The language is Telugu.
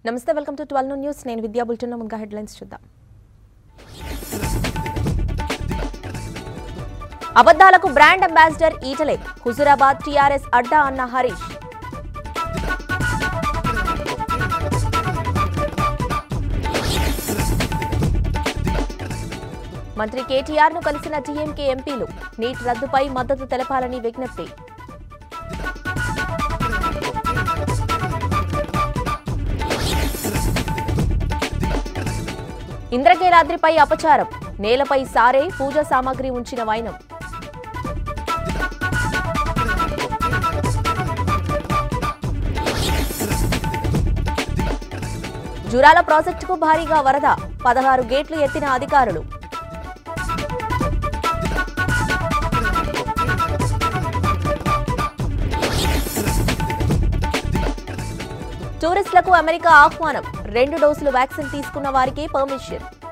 నమస్తే వెల్కమ్ టు ట్వెల్వ్ న్యూస్ నేను విద్యా బులెటిన్ ముందుగా హెడ్లైన్స్ చూద్దాం అబద్ధాలకు బ్రాండ్ అంబాసిడర్ ఈటలే హుజురాబాద్ టీఆర్ఎస్ అడ్డా అన్న హరీష్ మంత్రి కేటీఆర్ ను కలిసిన టీఎంకే ఎంపీలు నీట్ రద్దుపై మద్దతు తెలపాలని విజ్ఞప్తి ఇంద్రకీలాద్రిపై అపచారం నేలపై సారే పూజా సామాగ్రి ఉంచిన వైనం జురాల ప్రాజెక్టుకు భారీగా వరద పదహారు గేట్లు ఎత్తిన అధికారులు టూరిస్టులకు అమెరికా ఆహ్వానం రెండు డోసులు వ్యాక్సిన్ తీసుకున్న వారికి పర్మిషన్